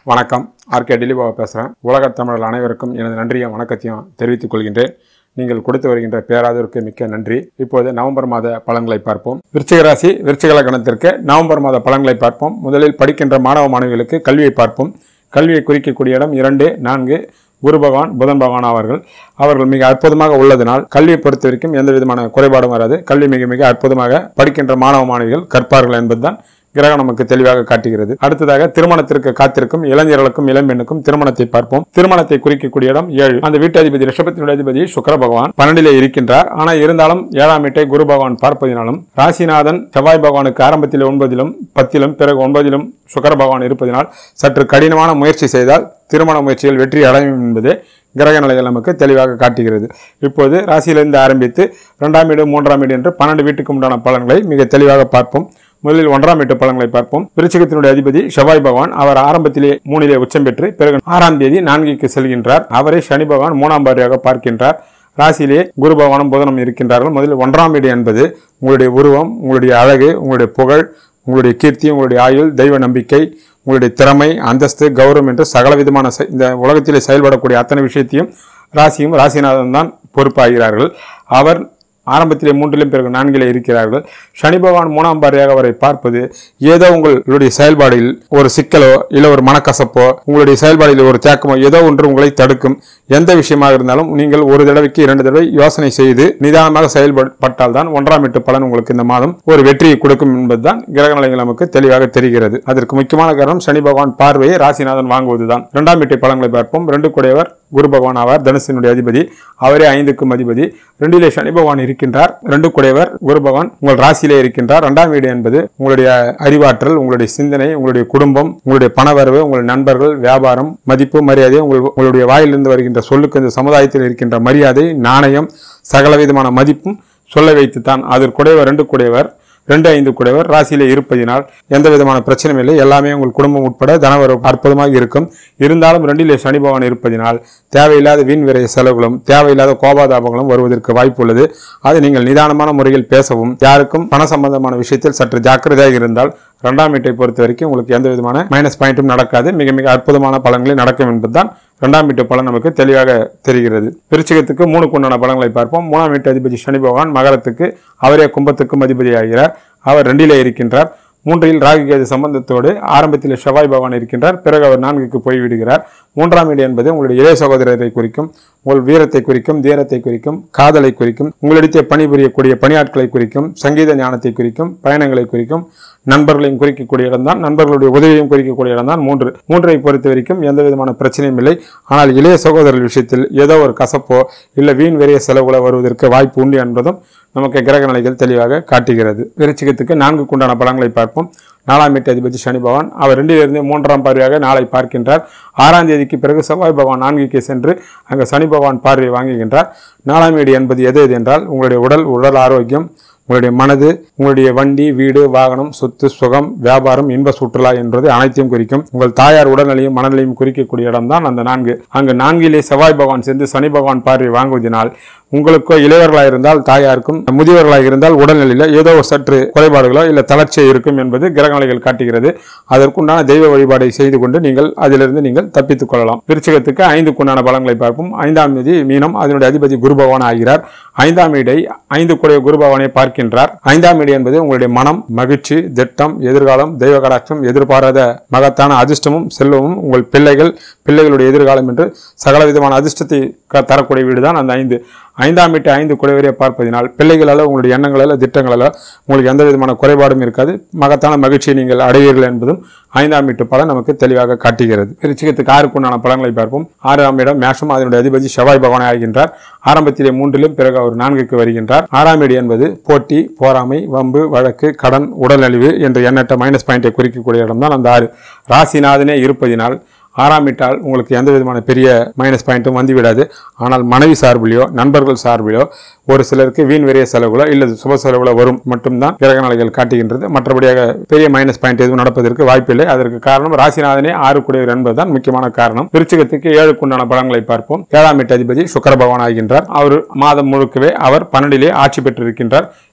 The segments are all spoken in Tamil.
வணக்கம் ஆர்கே டிலிபாபா பேசுகிறேன் உலகத் தமிழர்கள் அனைவருக்கும் எனது நன்றியும் வணக்கத்தையும் தெரிவித்துக் கொள்கின்றேன் நீங்கள் கொடுத்து வருகின்ற பேராதருக்கு மிக்க நன்றி இப்போது நவம்பர் மாத பலன்களை பார்ப்போம் விருச்சிக ராசி விருச்சிக லக்னத்திற்கு நவம்பர் மாத பலன்களை பார்ப்போம் முதலில் படிக்கின்ற மாணவ மாணவிகளுக்கு கல்வியை பார்ப்போம் கல்வியை குறிக்கக்கூடிய இடம் இரண்டு நான்கு குரு பகவான் புதன் பகவான் அவர்கள் அவர்கள் மிக அற்புதமாக உள்ளதனால் கல்வியை பொறுத்த வரைக்கும் எந்த விதமான குறைபாடும் வராது கல்வி மிக மிக அற்புதமாக படிக்கின்ற மாணவ மாணவிகள் கற்பார்கள் என்பதுதான் கிரகம் நமக்கு தெளிவாக காட்டுகிறது அடுத்ததாக திருமணத்திற்கு காத்திருக்கும் இளைஞர்களுக்கும் இளம்பெண்ணுக்கும் திருமணத்தை பார்ப்போம் திருமணத்தை குறிக்கக்கூடிய இடம் ஏழு அந்த வீட்டதிபதி ரிஷபத்தினுடைய அதிபதி சுக்கர பகவான் பன்னெண்டிலே இருக்கின்றார் ஆனால் இருந்தாலும் ஏழாம் வீட்டை குரு பகவான் பார்ப்பதினாலும் ராசிநாதன் செவ்வாய் பகவானுக்கு ஆரம்பத்தில் ஒன்பதிலும் பத்திலும் பிறகு ஒன்பதிலும் சுக்கர பகவான் இருப்பதினால் சற்று கடினமான முயற்சி செய்தால் திருமண முயற்சிகள் வெற்றி அடையும் என்பதே கிரக நிலைகள் நமக்கு தெளிவாக காட்டுகிறது இப்போது ராசியிலிருந்து ஆரம்பித்து இரண்டாம் வீடு மூன்றாம் வீடு என்று பன்னெண்டு வீட்டுக்கு உண்டான பலன்களை மிக தெளிவாக பார்ப்போம் முதலில் ஒன்றாம் வீட்டு பலன்களை பார்ப்போம் விருச்சிகத்தினுடைய அதிபதி செவ்வாய் பகவான் அவர் ஆரம்பத்திலே மூணிலே உச்சம் பெற்று பிறகு ஆறாம் தேதி நான்கிற்கு செல்கின்றார் அவரை சனி பகவான் மூணாம் பாரியாக பார்க்கின்றார் ராசியிலே குரு பகவானும் புதனும் இருக்கின்றார்கள் முதலில் ஒன்றாம் வீடு என்பது உங்களுடைய உருவம் உங்களுடைய அழகு உங்களுடைய புகழ் உங்களுடைய கீர்த்தி உங்களுடைய ஆயுள் தெய்வ நம்பிக்கை உங்களுடைய திறமை அந்தஸ்து கௌரவம் என்று சகல விதமான செ- இந்த உலகத்திலே செயல்படக்கூடிய அத்தனை விஷயத்தையும் ராசியும் ராசிநாதன் தான் பொறுப்பாகிறார்கள் அவர் ஆரம்பத்திலே மூன்றிலும் பிறகு நான்கிலே இருக்கிறார்கள் சனி பகவான் மூணாம் பாரியாக அவரை பார்ப்பது ஏதோ உங்களுடைய செயல்பாடில் ஒரு சிக்கலோ இல்லை ஒரு மனக்கசப்போ உங்களுடைய செயல்பாடில் ஒரு தேக்கமோ ஏதோ ஒன்று உங்களை தடுக்கும் எந்த விஷயமாக இருந்தாலும் நீங்கள் ஒரு தடவைக்கு இரண்டு தடவை யோசனை செய்து நிதானமாக செயல்பட்டால் தான் ஒன்றாம் எட்டு பலன் உங்களுக்கு இந்த மாதம் ஒரு வெற்றியை கொடுக்கும் என்பதுதான் கிரக நிலைகள் நமக்கு தெளிவாக தெரிகிறது அதற்கு முக்கியமான காரணம் சனி பகவான் பார்வையை ராசிநாதன் வாங்குவதுதான் இரண்டாம் வீட்டை பலன்களை பார்ப்போம் ரெண்டு கூடையவர் குரு பகவான் ஆவார் தனுசினுடைய அதிபதி அவரே ஐந்துக்கும் அதிபதி ரெண்டிலே சனி பகவான் இருக்கின்றார் ரெண்டு குடையவர் குரு பகவான் உங்கள் ராசியிலே இருக்கின்றார் இரண்டாம் வீடு என்பது உங்களுடைய அறிவாற்றல் உங்களுடைய சிந்தனை உங்களுடைய குடும்பம் உங்களுடைய பணவரவு உங்களுடைய நண்பர்கள் வியாபாரம் மதிப்பு மரியாதை உங்கள் உங்களுடைய வாயிலிருந்து வருகின்ற சொல்லுக்கு இந்த சமுதாயத்தில் இருக்கின்ற மரியாதை நாணயம் சகல விதமான மதிப்பும் சொல்ல வைத்துத்தான் அதற்குடையவர் ரெண்டு குடையவர் ரெண்டு ஐந்து குடையவர் ராசியிலே இருப்பதினால் எந்த விதமான பிரச்சனையும் இல்லை எல்லாமே உங்கள் குடும்பம் உட்பட தனவரவு அற்புதமாக இருக்கும் இருந்தாலும் ரெண்டிலே சனி பகவான் இருப்பதினால் தேவையில்லாத வீண் விரைய செலவுகளும் தேவையில்லாத கோபாதாபங்களும் வருவதற்கு வாய்ப்பு உள்ளது அது நீங்கள் நிதானமான முறையில் பேசவும் யாருக்கும் பண சம்பந்தமான விஷயத்தில் சற்று ஜாக்கிரதையாக இருந்தால் இரண்டாம் வீட்டை பொறுத்த வரைக்கும் உங்களுக்கு எந்த விதமான மைனஸ் பாயிண்ட்டும் நடக்காது மிக மிக அற்புதமான பலன்களே நடக்கும் என்பதுதான் இரண்டாம் வீட்டு பலன் நமக்கு தெளிவாக தெரிகிறது விருச்சிகத்துக்கு மூணுக்கு உண்டான பலன்களை பார்ப்போம் மூணாம் வீட்டு அதிபதி சனி பகவான் மகரத்துக்கு அவரே கும்பத்துக்கும் அதிபதி ஆகிறார் அவர் ரெண்டிலே இருக்கின்றார் மூன்றில் ராகு கேது சம்பந்தத்தோடு ஆரம்பத்தில் செவ்வாய் பகவான் இருக்கின்றார் பிறகு அவர் நான்குக்கு போய்விடுகிறார் மூன்றாம் வீடு என்பது உங்களுடைய இளைய சகோதரரை குறிக்கும் உங்கள் வீரத்தை குறிக்கும் தீரத்தை குறிக்கும் காதலை குறிக்கும் உங்களிடத்தே பணிபுரியக்கூடிய பணியாட்களை குறிக்கும் சங்கீத ஞானத்தை குறிக்கும் பயணங்களை குறிக்கும் நண்பர்களையும் குறிக்கக்கூடிய இடம்தான் நண்பர்களுடைய உதவியும் குறிக்கக்கூடிய இடம்தான் மூன்று மூன்றை பொறுத்த வரைக்கும் எந்த விதமான பிரச்சனையும் இல்லை ஆனால் இளைய சகோதரர் விஷயத்தில் ஏதோ ஒரு கசப்போ இல்லை வீண் வெறிய செலவுகளோ வருவதற்கு வாய்ப்பு உண்டு என்பதும் நமக்கு கிரக நிலைகள் தெளிவாக காட்டுகிறது விருச்சிகத்துக்கு நான்கு குண்டான பலன்களை பார்ப்போம் நாலாம் வீட்டு அதிபதி சனி பகவான் அவர் ரெண்டிலிருந்து மூன்றாம் பார்வையாக நாளை பார்க்கின்றார் ஆறாம் தேதிக்கு பிறகு செவ்வாய் பகவான் நான்குக்கு சென்று அங்கு சனி பகவான் பார்வையை வாங்குகின்றார் நாலாம் வீடு என்பது எது எது என்றால் உங்களுடைய உடல் உடல் ஆரோக்கியம் உங்களுடைய மனது உங்களுடைய வண்டி வீடு வாகனம் சொத்து சுகம் வியாபாரம் இன்ப சுற்றுலா என்பது அனைத்தையும் குறிக்கும் உங்கள் தாயார் உடல்நிலையும் மனநிலையும் குறிக்கக்கூடிய இடம்தான் அந்த நான்கு அங்கு நான்கிலே செவ்வாய் பகவான் சென்று சனி பகவான் பார்வை வாங்குவதனால் உங்களுக்கோ இளையவர்களாக இருந்தால் தாயாருக்கும் முதியவர்களாக இருந்தால் உடல்நிலையில ஏதோ ஒரு சற்று குறைபாடுகளோ இல்லை தளர்ச்சியோ இருக்கும் என்பது கிரகநிலைகள் காட்டுகிறது அதற்குண்டான தெய்வ வழிபாடை செய்து கொண்டு நீங்கள் அதிலிருந்து நீங்கள் தப்பித்துக் கொள்ளலாம் விருச்சிகத்துக்கு ஐந்துக்குண்டான பலன்களை பார்ப்போம் ஐந்தாம் தேதி மீனம் அதனுடைய அதிபதி குரு பகவான் ஆகிறார் ஐந்தாம் வீடை ஐந்து குடைய குரு பகவானை பார்க்கின்றார் ஐந்தாம் வீடு என்பது உங்களுடைய மனம் மகிழ்ச்சி திட்டம் எதிர்காலம் தெய்வ கடாட்சம் எதிர்பாராத மகத்தான அதிர்ஷ்டமும் செல்வமும் உங்கள் பிள்ளைகள் பிள்ளைகளுடைய எதிர்காலம் என்று சகல விதமான அதிர்ஷ்டத்தை க- தரக்கூடிய வீடு தான் அந்த ஐந்து ஐந்தாம் வீட்டு ஐந்து குடைவரையை பார்ப்பதினால் பிள்ளைகளால் உங்களுடைய எண்ணங்களால் திட்டங்களால் உங்களுக்கு எந்த விதமான குறைபாடும் இருக்காது மகத்தான மகிழ்ச்சியை நீங்கள் அடைவீர்கள் என்பதும் ஐந்தாம் வீட்டு பலன் நமக்கு தெளிவாக காட்டுகிறது விருச்சிகத்துக்கு ஆறுக்குண்டான பலன்களை பார்ப்போம் ஆறாம் இடம் மேஷம் அதனுடைய அதிபதி செவ்வாய் பகவான் ஆகின்றார் ஆரம்பத்திலே மூன்றிலும் பிறகு அவர் நான்குக்கு வருகின்றார் ஆறாம் வீடு என்பது போட்டி போராமை வம்பு வழக்கு கடன் உடல்நலிவு என்ற எண்ணற்ற மைனஸ் பாயிண்டை குறிக்கக்கூடிய இடம்தான் அந்த ஆறு ராசிநாதனே இருப்பதினால் ஆறாம் வீட்டால் உங்களுக்கு எந்த விதமான பெரிய மைனஸ் பாயிண்ட்டும் வந்து விடாது ஆனால் மனைவி சார்பிலையோ நண்பர்கள் சார்பிலோ ஒரு சிலருக்கு வீண் வெறிய செலவுகளோ இல்லை சுப செலவுகளோ வரும் மட்டும்தான் கிரக நிலைகள் காட்டுகின்றது மற்றபடியாக பெரிய மைனஸ் பாயிண்ட் எதுவும் நடப்பதற்கு வாய்ப்பில்லை அதற்கு காரணம் ராசிநாதனே ஆறு குடையவர் என்பதுதான் முக்கியமான காரணம் விருச்சிகத்துக்கு ஏழுக்குண்டான பலன்களை பார்ப்போம் ஏழாம் வீட்டு அதிபதி சுக்கர பகவான் ஆகின்றார் அவர் மாதம் முழுக்கவே அவர் பன்னெண்டிலே ஆட்சி பெற்றிருக்கின்றார்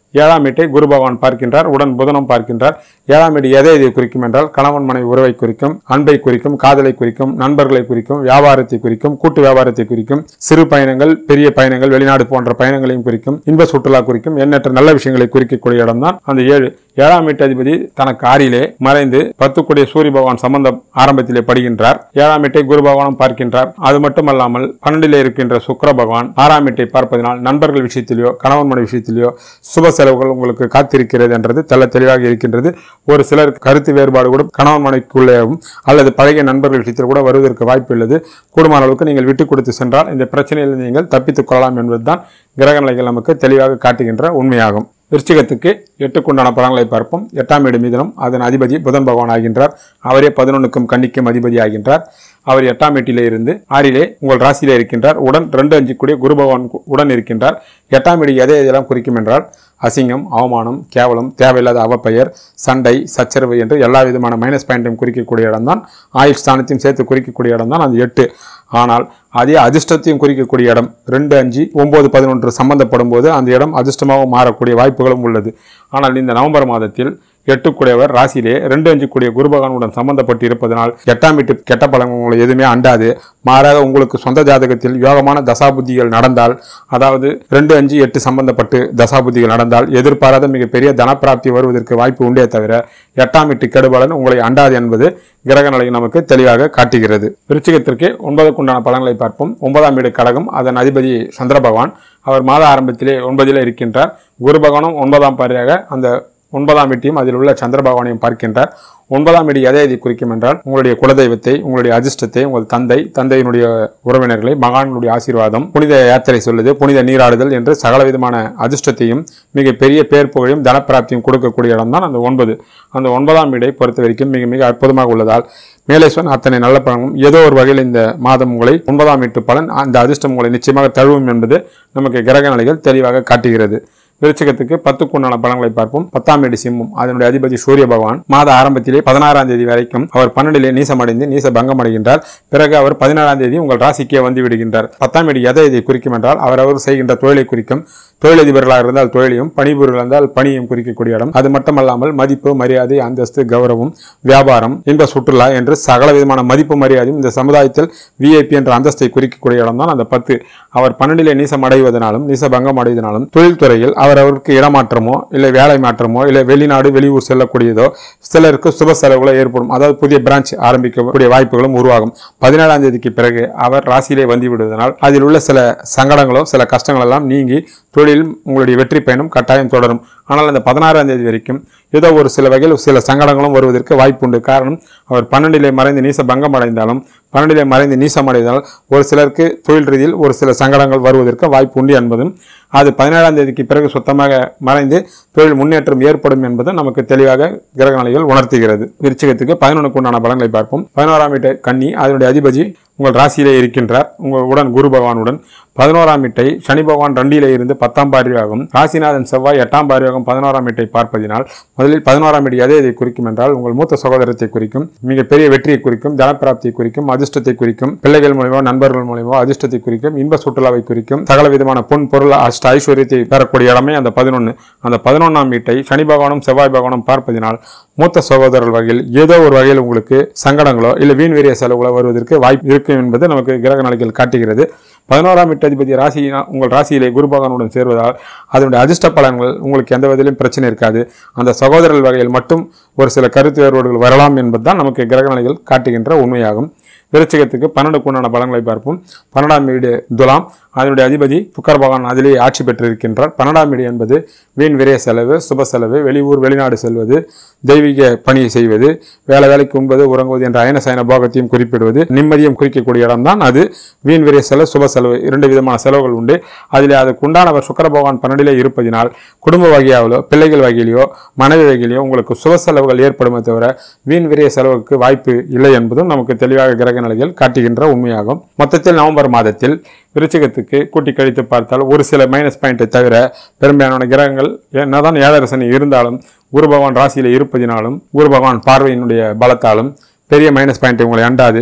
ஏழாம் வீட்டை குரு பகவான் பார்க்கின்றார் உடன் புதனும் பார்க்கின்றார் ஏழாம் வீடு எதை எதை குறிக்கும் என்றால் கணவன் மனைவி உறவை குறிக்கும் அன்பை குறிக்கும் காதலை குறிக்கும் நண்பர்களை குறிக்கும் வியாபாரத்தை குறிக்கும் கூட்டு வியாபாரத்தை குறிக்கும் சிறு பயணங்கள் பெரிய பயணங்கள் வெளிநாடு போன்ற பயணங்களையும் குறிக்கும் இன்ப சுற்றுலா குறிக்கும் எண்ணற்ற நல்ல விஷயங்களை குறிக்கக்கூடிய இடம்தான் அந்த ஏழு ஏழாம் வீட்டு அதிபதி தனக்கு ஆறிலே மறைந்து பத்து கூடிய சூரிய பகவான் சம்பந்தம் ஆரம்பத்திலே படுகின்றார் ஏழாம் வீட்டை குரு பகவானும் பார்க்கின்றார் அது மட்டுமல்லாமல் பன்னெண்டிலே இருக்கின்ற சுக்கிர பகவான் ஆறாம் வீட்டை பார்ப்பதனால் நண்பர்கள் விஷயத்திலேயோ கணவன் மனைவி விஷயத்திலேயோ சுப செலவுகள் உங்களுக்கு காத்திருக்கிறது என்றது தெள்ள தெளிவாக இருக்கின்றது ஒரு சிலர் கருத்து வேறுபாடு கூட கணவன் மனைவிக்குள்ளேயும் அல்லது பழைய நண்பர்கள் விஷயத்தில் கூட வருவதற்கு வாய்ப்பு உள்ளது கூடுமான அளவுக்கு நீங்கள் விட்டு கொடுத்து சென்றால் இந்த பிரச்சனையில் நீங்கள் தப்பித்துக் கொள்ளலாம் என்பதுதான் கிரக நிலைகள் நமக்கு தெளிவாக காட்டுகின்ற உண்மையாகும் விருச்சிகத்துக்கு எட்டுக்குண்டான பலன்களை பார்ப்போம் எட்டாம் வீடு மீதனும் அதன் அதிபதி புதன் பகவான் ஆகின்றார் அவரே பதினொன்றுக்கும் கன்னிக்கும் அதிபதி ஆகின்றார் அவர் எட்டாம் வீட்டிலே இருந்து ஆறிலே உங்கள் ராசியிலே இருக்கின்றார் உடன் ரெண்டு அஞ்சு கூடிய குரு பகவான் கு- உடன் இருக்கின்றார் எட்டாம் வீடு எதை எதெல்லாம் குறிக்கும் என்றால் அசிங்கம் அவமானம் கேவலம் தேவையில்லாத அவப்பெயர் சண்டை சச்சரவு என்று எல்லா விதமான மைனஸ் பாயிண்ட்டையும் குறிக்கக்கூடிய இடம்தான் ஆயுள் ஸ்தானத்தையும் சேர்த்து குறிக்கக்கூடிய இடம்தான் அந்த எட்டு ஆனால் அதே அதிர்ஷ்டத்தையும் குறிக்கக்கூடிய இடம் ரெண்டு அஞ்சு ஒன்பது பதினொன்று சம்பந்தப்படும் போது அந்த இடம் அதிர்ஷ்டமாக மாறக்கூடிய வாய்ப்புகளும் உள்ளது ஆனால் இந்த நவம்பர் மாதத்தில் எட்டுக்குடையவர் ராசியிலே ரெண்டு அஞ்சு கூடிய குரு பகவானுடன் சம்பந்தப்பட்டு இருப்பதனால் எட்டாம் வீட்டு கெட்ட பலன் உங்களை எதுவுமே அண்டாது மாறாக உங்களுக்கு சொந்த ஜாதகத்தில் யோகமான தசாபுத்திகள் நடந்தால் அதாவது ரெண்டு அஞ்சு எட்டு சம்பந்தப்பட்டு தசாபுத்திகள் நடந்தால் எதிர்பாராத மிகப்பெரிய தனப்பிராப்தி வருவதற்கு வாய்ப்பு உண்டே தவிர எட்டாம் வீட்டு கெடுபலன் உங்களை அண்டாது என்பது கிரக நிலை நமக்கு தெளிவாக காட்டுகிறது விருச்சிகத்திற்கு ஒன்பதுக்குண்டான பலன்களை பார்ப்போம் ஒன்பதாம் வீடு கடகம் அதன் அதிபதி சந்திர பகவான் அவர் மாத ஆரம்பத்திலே ஒன்பதிலே இருக்கின்றார் குரு பகவானும் ஒன்பதாம் பாரியாக அந்த ஒன்பதாம் வீட்டையும் அதில் உள்ள சந்திர பகவானையும் பார்க்கின்றார் ஒன்பதாம் வீடு எதை எதை குறிக்கும் என்றால் உங்களுடைய குலதெய்வத்தை உங்களுடைய அதிர்ஷ்டத்தை உங்கள் தந்தை தந்தையினுடைய உறவினர்களை மகான்களுடைய ஆசீர்வாதம் புனித யாத்திரை சொல்லுது புனித நீராடுதல் என்று சகலவிதமான அதிர்ஷ்டத்தையும் மிக பெரிய பேர் புகழையும் தனப்பிராப்தியும் கொடுக்கக்கூடிய இடம்தான் அந்த ஒன்பது அந்த ஒன்பதாம் வீடை பொறுத்த வரைக்கும் மிக மிக அற்புதமாக உள்ளதால் மேலே சொன்ன அத்தனை நல்ல பலனும் ஏதோ ஒரு வகையில் இந்த மாதம் உங்களை ஒன்பதாம் வீட்டு பலன் அந்த அதிர்ஷ்டம் உங்களை நிச்சயமாக தழுவும் என்பது நமக்கு கிரக நிலைகள் தெளிவாக காட்டுகிறது விருச்சிகத்துக்கு பத்துக்குண்டான பலன்களை பார்ப்போம் பத்தாம் வீடு சிம்மம் அதனுடைய அதிபதி சூரிய பகவான் மாத ஆரம்பத்திலே பதினாறாம் தேதி வரைக்கும் அவர் பன்னெண்டிலே நீசமடைந்து நீச பங்கம் அடைகின்றார் பிறகு அவர் பதினாறாம் தேதி உங்கள் ராசிக்கே வந்து விடுகின்றார் பத்தாம் வீடு எதை இதை குறிக்கும் என்றால் அவரவர் செய்கின்ற தொழிலை குறிக்கும் தொழிலதிபர்களாக இருந்தால் தொழிலையும் பணிபுரிகள் இருந்தால் பணியும் குறிக்கக்கூடிய இடம் அது மட்டுமல்லாமல் மதிப்பு மரியாதை அந்தஸ்து கௌரவம் வியாபாரம் இன்ப சுற்றுலா என்று சகல விதமான மதிப்பு மரியாதையும் இந்த சமுதாயத்தில் விஐபி என்ற அந்தஸ்தை குறிக்கக்கூடிய இடம்தான் அந்த பத்து அவர் பன்னெண்டிலே நீசம் அடைவதனாலும் நீச பங்கம் அடைவதனாலும் தொழில்துறையில் அவர் அவருக்கு இடமாற்றமோ இல்லை வேலை மாற்றமோ இல்லை வெளிநாடு வெளியூர் செல்லக்கூடியதோ சிலருக்கு சுப செலவுகளோ ஏற்படும் அதாவது புதிய பிரான்ச் ஆரம்பிக்கக்கூடிய வாய்ப்புகளும் உருவாகும் பதினேழாம் தேதிக்கு பிறகு அவர் ராசியிலே வந்து விடுவதனால் அதில் உள்ள சில சங்கடங்களும் சில கஷ்டங்கள் எல்லாம் நீங்கி தொழில் உங்களுடைய வெற்றி பயணம் கட்டாயம் தொடரும் ஆனால் அந்த பதினாறாம் தேதி வரைக்கும் ஏதோ ஒரு சில வகையில் சில சங்கடங்களும் வருவதற்கு வாய்ப்புண்டு காரணம் அவர் பன்னெண்டிலே மறைந்து நீச பங்கம் அடைந்தாலும் பன்னெண்டிலே மறைந்து நீசம் அடைந்தால் ஒரு சிலருக்கு தொழில் ரீதியில் ஒரு சில சங்கடங்கள் வருவதற்கு வாய்ப்பு உண்டு என்பதும் அது பதினேழாம் தேதிக்கு பிறகு சுத்தமாக மறைந்து தொழில் முன்னேற்றம் ஏற்படும் என்பதும் நமக்கு தெளிவாக கிரக நிலைகள் உணர்த்துகிறது விருச்சிகத்துக்கு பதினொன்றுக்கு உண்டான பலன்களை பார்ப்போம் பதினோராம் வீட்டு கன்னி அதனுடைய அதிபதி உங்கள் ராசியிலே இருக்கின்றார் உங்கள் உடன் குரு பகவானுடன் பதினோராம் வீட்டை சனி பகவான் ரெண்டிலே இருந்து பத்தாம் பார்வையாகும் ராசிநாதன் செவ்வாய் எட்டாம் பார்வையாகும் பதினோராம் வீட்டை பார்ப்பதினால் முதலில் பதினோராம் வீடு எதை இதை குறிக்கும் என்றால் உங்கள் மூத்த சகோதரத்தை குறிக்கும் மிகப்பெரிய வெற்றியை குறிக்கும் தனப்பிராப்தியை குறிக்கும் அதிர்ஷ்டத்தை குறிக்கும் பிள்ளைகள் மூலியமோ நண்பர்கள் மூலியமோ அதிர்ஷ்டத்தை குறிக்கும் இன்ப சுற்றுலாவை குறிக்கும் சகல விதமான பொன் பொருள் அஷ்ட ஐஸ்வர்யத்தை பெறக்கூடிய இடமே அந்த பதினொன்று அந்த பதினொன்றாம் வீட்டை சனி பகவானும் செவ்வாய் பகவானும் பார்ப்பதினால் மூத்த சகோதரர்கள் வகையில் ஏதோ ஒரு வகையில் உங்களுக்கு சங்கடங்களோ இல்லை வீண் வீரிய செலவுகளோ வருவதற்கு வாய்ப்பு இருக்கும் என்பது நமக்கு கிரக நிலைகள் காட்டுகிறது பதினோராம் வீட்டதிபதி ராசி உங்கள் ராசியிலே குரு பகவானுடன் சேர்வதால் அதனுடைய அதிர்ஷ்ட பலன்கள் உங்களுக்கு எந்த விதத்திலும் பிரச்சனை இருக்காது அந்த சகோதரர்கள் வகையில் மட்டும் ஒரு சில கருத்து வேறுபாடுகள் வரலாம் என்பதுதான் நமக்கு கிரக நிலைகள் காட்டுகின்ற உண்மையாகும் விருச்சிகத்துக்கு பன்னெண்டுக்கு உண்டான பலன்களை பார்ப்போம் பன்னெண்டாம் வீடு துலாம் அதனுடைய அதிபதி சுக்கர் பகவான் அதிலே ஆட்சி பெற்றிருக்கின்றார் பன்னெண்டாம் வீடு என்பது வீண் விரய செலவு சுப செலவு வெளியூர் வெளிநாடு செல்வது தெய்வீக பணியை செய்வது வேலை வேலைக்கு உண்பது உறங்குவது என்ற அயன சயன போகத்தையும் குறிப்பிடுவது நிம்மதியும் குறிக்கக்கூடிய இடம்தான் அது வீண் விரய செலவு சுப செலவு இரண்டு விதமான செலவுகள் உண்டு அதில் அதுக்கு உண்டானவர் சுக்கர பகவான் பன்னெண்டிலே இருப்பதினால் குடும்ப வகையாவலோ பிள்ளைகள் வகையிலையோ மனைவி வகையிலையோ உங்களுக்கு சுப செலவுகள் ஏற்படுமே தவிர வீண் விரய செலவுக்கு வாய்ப்பு இல்லை என்பதும் நமக்கு தெளிவாக கிரக நிலைகள் காட்டுகின்ற உண்மையாகும் மொத்தத்தில் நவம்பர் மாதத்தில் விருச்சிகத்துக்கு கூட்டி கழித்து பார்த்தால் ஒரு சில மைனஸ் பாயிண்டை தவிர பெரும்பாலான கிரகங்கள் என்னதான் ஏழரை சனி இருந்தாலும் குரு பகவான் ராசியில் இருப்பதினாலும் குரு பகவான் பார்வையினுடைய பலத்தாலும் பெரிய மைனஸ் பாயிண்ட் உங்களை அண்டாது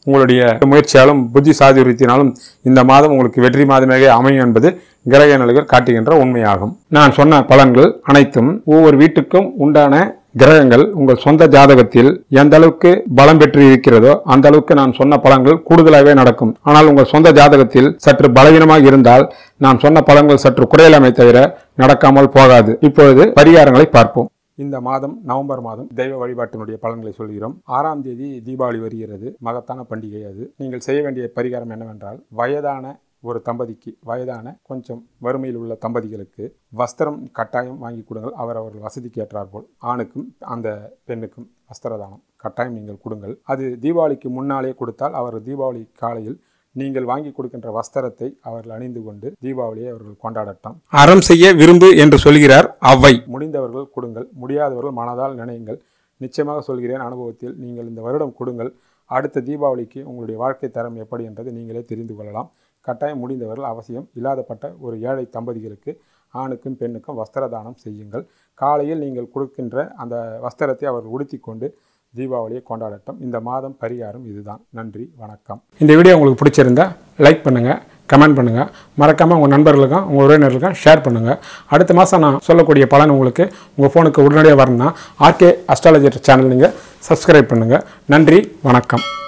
உங்களுடைய முயற்சியாலும் புத்தி சாதுரியத்தினாலும் இந்த மாதம் உங்களுக்கு வெற்றி மாதமாக அமையும் என்பது கிரக நிலைகள் காட்டுகின்ற உண்மையாகும் நான் சொன்ன பலன்கள் அனைத்தும் ஒவ்வொரு வீட்டுக்கும் உண்டான கிரகங்கள் உங்கள் சொந்த ஜாதகத்தில் எந்த அளவுக்கு பலம் பெற்று இருக்கிறதோ அந்த அளவுக்கு நான் சொன்ன பலன்கள் கூடுதலாகவே நடக்கும் ஆனால் உங்கள் சொந்த ஜாதகத்தில் சற்று பலவீனமாக இருந்தால் நான் சொன்ன பலன்கள் சற்று குறையலாமே தவிர நடக்காமல் போகாது இப்பொழுது பரிகாரங்களை பார்ப்போம் இந்த மாதம் நவம்பர் மாதம் தெய்வ வழிபாட்டினுடைய பலன்களை சொல்கிறோம் ஆறாம் தேதி தீபாவளி வருகிறது மகத்தான பண்டிகை அது நீங்கள் செய்ய வேண்டிய பரிகாரம் என்னவென்றால் வயதான ஒரு தம்பதிக்கு வயதான கொஞ்சம் வறுமையில் உள்ள தம்பதிகளுக்கு வஸ்திரம் கட்டாயம் வாங்கி கொடுங்கள் அவர் அவர்கள் வசதிக்கு ஏற்றாற்போல் ஆணுக்கும் அந்த பெண்ணுக்கும் வஸ்திரதானம் கட்டாயம் நீங்கள் கொடுங்கள் அது தீபாவளிக்கு முன்னாலே கொடுத்தால் அவர் தீபாவளி காலையில் நீங்கள் வாங்கி கொடுக்கின்ற வஸ்திரத்தை அவர்கள் அணிந்து கொண்டு தீபாவளியை அவர்கள் கொண்டாடட்டும் அறம் செய்ய விரும்பு என்று சொல்கிறார் அவ்வை முடிந்தவர்கள் கொடுங்கள் முடியாதவர்கள் மனதால் நினையுங்கள் நிச்சயமாக சொல்கிறேன் அனுபவத்தில் நீங்கள் இந்த வருடம் கொடுங்கள் அடுத்த தீபாவளிக்கு உங்களுடைய வாழ்க்கை தரம் எப்படி என்றதை நீங்களே தெரிந்து கொள்ளலாம் கட்டாயம் முடிந்தவர்கள் அவசியம் இல்லாதப்பட்ட ஒரு ஏழை தம்பதிகளுக்கு ஆணுக்கும் பெண்ணுக்கும் வஸ்திர தானம் செய்யுங்கள் காலையில் நீங்கள் கொடுக்கின்ற அந்த வஸ்திரத்தை அவர்கள் உடுத்தி கொண்டு தீபாவளியை கொண்டாடட்டும் இந்த மாதம் பரிகாரம் இதுதான் நன்றி வணக்கம் இந்த வீடியோ உங்களுக்கு பிடிச்சிருந்தா லைக் பண்ணுங்கள் கமெண்ட் பண்ணுங்கள் மறக்காமல் உங்கள் நண்பர்களுக்கும் உங்கள் உறவினர்களுக்கும் ஷேர் பண்ணுங்கள் அடுத்த மாதம் நான் சொல்லக்கூடிய பலன் உங்களுக்கு உங்கள் ஃபோனுக்கு உடனடியாக வரணும்னா ஆர்கே அஸ்ட்ராலஜர் சேனல் நீங்கள் சப்ஸ்கிரைப் பண்ணுங்கள் நன்றி வணக்கம்